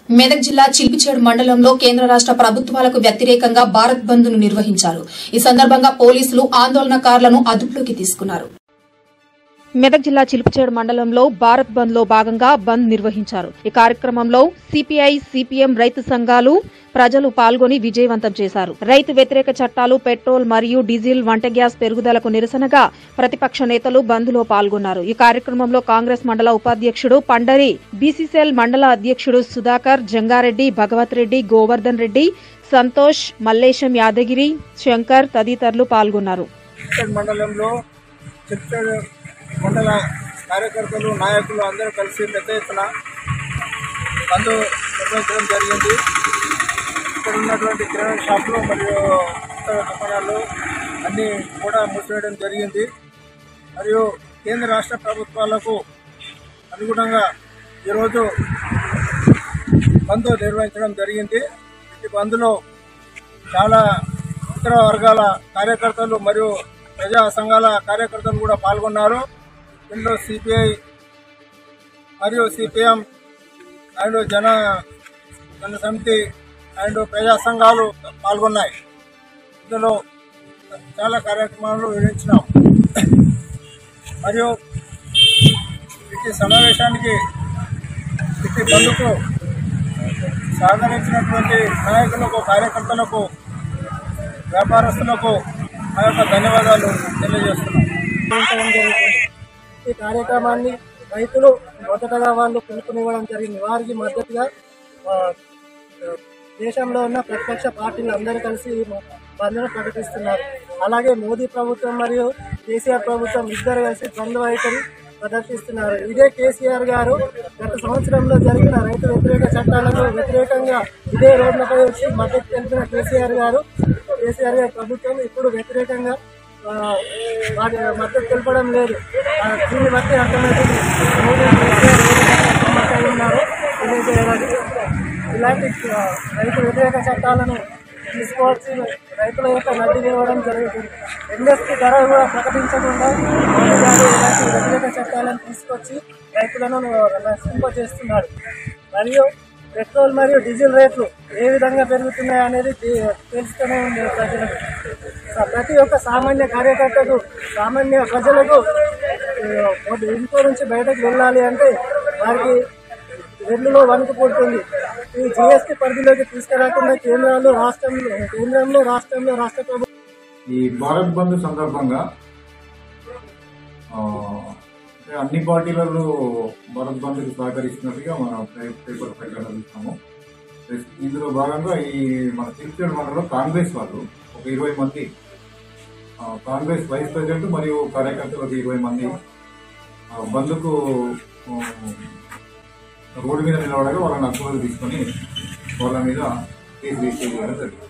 మెదక్ జిల్లా చిల్పిచేడు మండలంలో కేంద్ర రాష్ట ప్రభుత్వాలకు వ్యతిరేకంగా భారత్ బంద్ ను నిర్వహించారు ఈ సందర్భంగా పోలీసులు ఆందోళనకారులను అదుపులోకి తీసుకున్నారు మెదక్ జిల్లా చిలుపుచేడు మండలంలో భారత్ బంద్ లో భాగంగా బంద్ నిర్వహించారు ఈ కార్యక్రమంలో సిపిఐ సిపిఎం రైతు సంఘాలు ప్రజలు పాల్గొని విజయవంతం చేశారు రైతు వ్యతిరేక చట్టాలు పెట్రోల్ మరియు డీజిల్ వంట గ్యాస్ పెరుగుదలకు నిరసనగా ప్రతిపక్ష నేతలు బంద్ లో పాల్గొన్నారు ఈ కార్యక్రమంలో కాంగ్రెస్ మండల ఉపాధ్యక్షుడు పండరి బీసీసీఎల్ మండల అధ్యక్షుడు సుధాకర్ జంగారెడ్డి భగవత్ రెడ్డి గోవర్ధన్ రెడ్డి సంతోష్ మల్లేశం యాదగిరి శంకర్ తదితరులు పాల్గొన్నారు చిత్తూరు మండలంలో చిత్తూరు మండల కార్యకర్తలు నాయకులు అందరూ కలిసి పెద్ద ఎత్తున బంద్ నిర్వహించడం జరిగింది ఇక్కడ ఉన్నటువంటి కిరాణా షాపులు మరియు ఇతర దుకాణాలు అన్నీ కూడా మూసివేయడం జరిగింది మరియు కేంద్ర రాష్ట్ర ప్రభుత్వాలకు అనుగుణంగా ఈరోజు బంద్ నిర్వహించడం జరిగింది ఈ బంద్లో చాలా ఇతర వర్గాల కార్యకర్తలు మరియు ప్రజా సంఘాల కార్యకర్తలు కూడా పాల్గొన్నారు ఇందులో సిపిఐ మరియు సిపిఎం అండ్ జన జన సమితి అండ్ ప్రజా సంఘాలు పాల్గొన్నాయి ఇందులో చాలా కార్యక్రమాలు వివరించినాం మరియు ఇటు సమావేశానికి ఇటు బంధుకు సహకరించినటువంటి నాయకులకు కార్యకర్తలకు వ్యాపారస్తులకు మా యొక్క ధన్యవాదాలు తెలియజేస్తున్నాం నిర్వహించడం జరుగుతుంది ఈ కార్యక్రమాన్ని రైతులు మొదటగా వాళ్ళు పిలుపునివ్వడం జరిగింది వారికి మద్దతుగా ఆ, దేశంలో ఉన్న ప్రతిపక్ష పార్టీలు అందరూ కలిసి ఈ బంద్ను ప్రకటిస్తున్నారు అలాగే మోదీ ప్రభుత్వం మరియు కేసీఆర్ ప్రభుత్వం ఇద్దరు కలిసి బంద్ వైఖరి ప్రదర్శిస్తున్నారు ఇదే కేసీఆర్ గారు గత సంవత్సరంలో జరిగిన రైతు వ్యతిరేక చట్టాలకు వ్యతిరేకంగా ఇదే రోడ్లపై వచ్చి మద్దతు తెలిపిన కేసీఆర్ గారు కేసీఆర్ గారి ప్రభుత్వం ఇప్పుడు వ్యతిరేకంగా ఆ, వాటి మద్దతు తెలపడం లేదు ఆ, దీన్ని బట్టి అర్థమవుతుంది మోదీ కేసీఆర్ ఏ విధంగా కుమ్మక్కై ఉన్నారో తెలియజేయడానికి ఇలాంటి ఆ, రైతు వ్యతిరేక చట్టాలను తీసుకొచ్చి రైతుల యొక్క నడ్డి ఇవ్వడం జరుగుతుంది ఎంఎస్పీ ధర కూడా ప్రకటించకుండా మోదీ గారు ఇలాంటి వ్యతిరేక చట్టాలను తీసుకొచ్చి రైతులను నశింపజేస్తున్నారు మరియు పెట్రోల్ మరియు డీజిల్ రేట్లు ఏ విధంగా పెరుగుతున్నాయి అనేది తె- తెలుస్తూనే ఉంది ప్రజలకు స- ప్రతి ఒక్క సామాన్య కార్యకర్తకు సామాన్య ప్రజలకు ఆ, ఒక ఇంట్లో నుంచి బయటకు వెళ్ళాలి అంటే వారికి వెన్నులో వణుకు పుడుతుంది ఈ జిఎస్టీ పరిధిలోకి తీసుకురాకుండా కేంద్రాలు రాష్ట్రంలో కేంద్రంలో రాష్ట్రంలో రాష్ట్ర ప్రభుత్వం ఈ భారత్ బంద్ సందర్భంగా ఆ, అంటే అన్ని పార్టీలలో భారత్ బంద్కి సహకరిస్తున్నట్టుగా మన పే- పేపర్ ప్రకారం చూస్తాము ప్లస్ ఇందులో భాగంగా ఈ మన తిరుపతి మండలంలో కాంగ్రెస్ వాళ్ళు ఒక ఇరవై మంది ఆ, కాంగ్రెస్ వైస్ ప్రెసిడెంట్ మరియు కార్యకర్తలు ఒక ఇరవై మంది ఆ, బంద్కు ఆ, రోడ్డు మీద నిలబడగా వాళ్ళని అదుపులోకి తీసుకొని వాళ్ళ మీద కేసు రిజిస్టర్ చేయడం జరిగింది